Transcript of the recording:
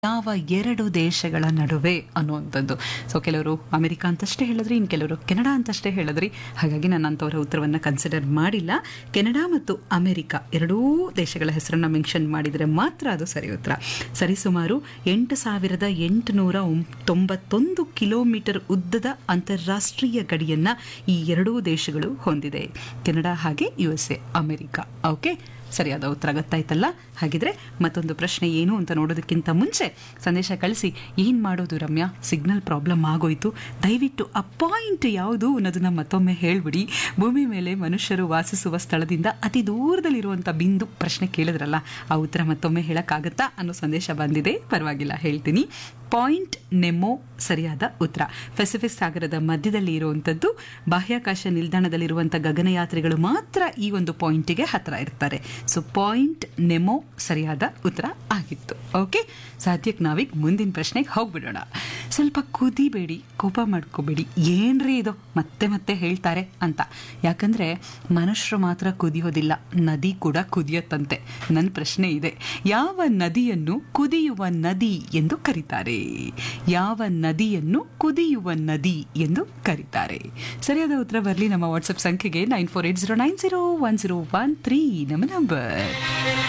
ಯಾವ ಎರಡು ದೇಶಗಳ ನಡುವೆ ಅನ್ನುವಂಥದ್ದು ಸೊ ಕೆಲವರು ಅಮೆರಿಕ ಅಂತಷ್ಟೇ ಹೇಳಿದ್ರಿ ಇನ್ನು ಕೆಲವರು ಕೆನಡಾ ಅಂತಷ್ಟೇ ಹೇಳಿದ್ರಿ ಹಾಗಾಗಿ ನಾನು ಅಂಥವರ ಉತ್ತರವನ್ನು ಕನ್ಸಿಡರ್ ಮಾಡಿಲ್ಲ ಕೆನಡಾ ಮತ್ತು ಅಮೆರಿಕ ಎರಡೂ ದೇಶಗಳ ಹೆಸರನ್ನು ಮೆನ್ಷನ್ ಮಾಡಿದರೆ ಮಾತ್ರ ಅದು ಸರಿ ಉತ್ತರ ಸರಿಸುಮಾರು ಎಂಟು ಸಾವಿರದ ಎಂಟುನೂರ ತೊಂಬತ್ತೊಂದು ಕಿಲೋಮೀಟರ್ ಉದ್ದದ ಅಂತಾರಾಷ್ಟ್ರೀಯ ಗಡಿಯನ್ನು ಈ ಎರಡೂ ದೇಶಗಳು ಹೊಂದಿದೆ ಕೆನಡಾ ಹಾಗೆ U S A America okay ಸರಿಯಾದ ಉತ್ತರ ಗೊತ್ತಾಯ್ತಲ್ಲ ಹಾಗಿದ್ರೆ ಮತ್ತೊಂದು ಪ್ರಶ್ನೆ ಏನು ಅಂತ ನೋಡೋದಕ್ಕಿಂತ ಮುಂಚೆ ಸಂದೇಶ ಕಳಿಸಿ ಏನು ಮಾಡೋದು ರಮ್ಯಾ ಸಿಗ್ನಲ್ ಪ್ರಾಬ್ಲಮ್ ಆಗೋಯ್ತು ದಯವಿಟ್ಟು ಆ ಪಾಯಿಂಟ್ ಯಾವುದು ಅನ್ನೋದನ್ನ ಮತ್ತೊಮ್ಮೆ ಹೇಳ್ಬಿಡಿ ಭೂಮಿ ಮೇಲೆ ಮನುಷ್ಯರು ವಾಸಿಸುವ ಸ್ಥಳದಿಂದ ಅತಿ ದೂರದಲ್ಲಿರುವಂಥ ಬಿಂದು ಪ್ರಶ್ನೆ ಕೇಳಿದ್ರಲ್ಲ ಆ ಉತ್ತರ ಮತ್ತೊಮ್ಮೆ ಹೇಳಕ್ಕಾಗತ್ತಾ ಅನ್ನೋ ಸಂದೇಶ ಬಂದಿದೆ ಪರವಾಗಿಲ್ಲ ಹೇಳ್ತೀನಿ ಪಾಯಿಂಟ್ ನೆಮೋ ಸರಿಯಾದ ಉತ್ತರ ಪೆಸಿಫಿಕ್ ಸಾಗರದ ಮಧ್ಯದಲ್ಲಿ ಇರುವಂಥದ್ದು ಬಾಹ್ಯಾಕಾಶ ನಿಲ್ದಾಣದಲ್ಲಿರುವಂಥ ಗಗನಯಾತ್ರಿಗಳು ಮಾತ್ರ ಈ ಒಂದು ಪಾಯಿಂಟಿಗೆ ಹತ್ತಿರ ಇರ್ತಾರೆ ಸೊ ಪಾಯಿಂಟ್ ನೆಮೋ ಸರಿಯಾದ ಉತ್ತರ ಆಗಿತ್ತು ಓಕೆ ಸದ್ಯಕ್ಕೆ ನಾವೀಗ ಮುಂದಿನ ಪ್ರಶ್ನೆಗೆ ಹೋಗ್ಬಿಡೋಣ ಸ್ವಲ್ಪ ಕುದಿಬೇಡಿ ಕೋಪ ಮಾಡ್ಕೋಬೇಡಿ ಏನ್ರಿ ಇದು ಮತ್ತೆ ಮತ್ತೆ ಹೇಳ್ತಾರೆ ಅಂತ ಯಾಕಂದ್ರೆ ಮನುಷ್ಯರು ಮಾತ್ರ ಕುದಿಯೋದಿಲ್ಲ ನದಿ ಕೂಡ ಕುದಿಯತ್ತಂತೆ ನನ್ನ ಪ್ರಶ್ನೆ ಇದೆ ಯಾವ ನದಿಯನ್ನು ಕುದಿಯುವ ನದಿ ಎಂದು ಕರೀತಾರೆ ಯಾವ ನದಿಯನ್ನು ಕುದಿಯುವ ನದಿ ಎಂದು ಕರೀತಾರೆ ಸರಿಯಾದ ಉತ್ತರ ಬರಲಿ ನಮ್ಮ ವಾಟ್ಸಪ್ ಸಂಖ್ಯೆಗೆ nine four eight zero nine zero one zero one three ನಮ್ಮ ನಂಬರ್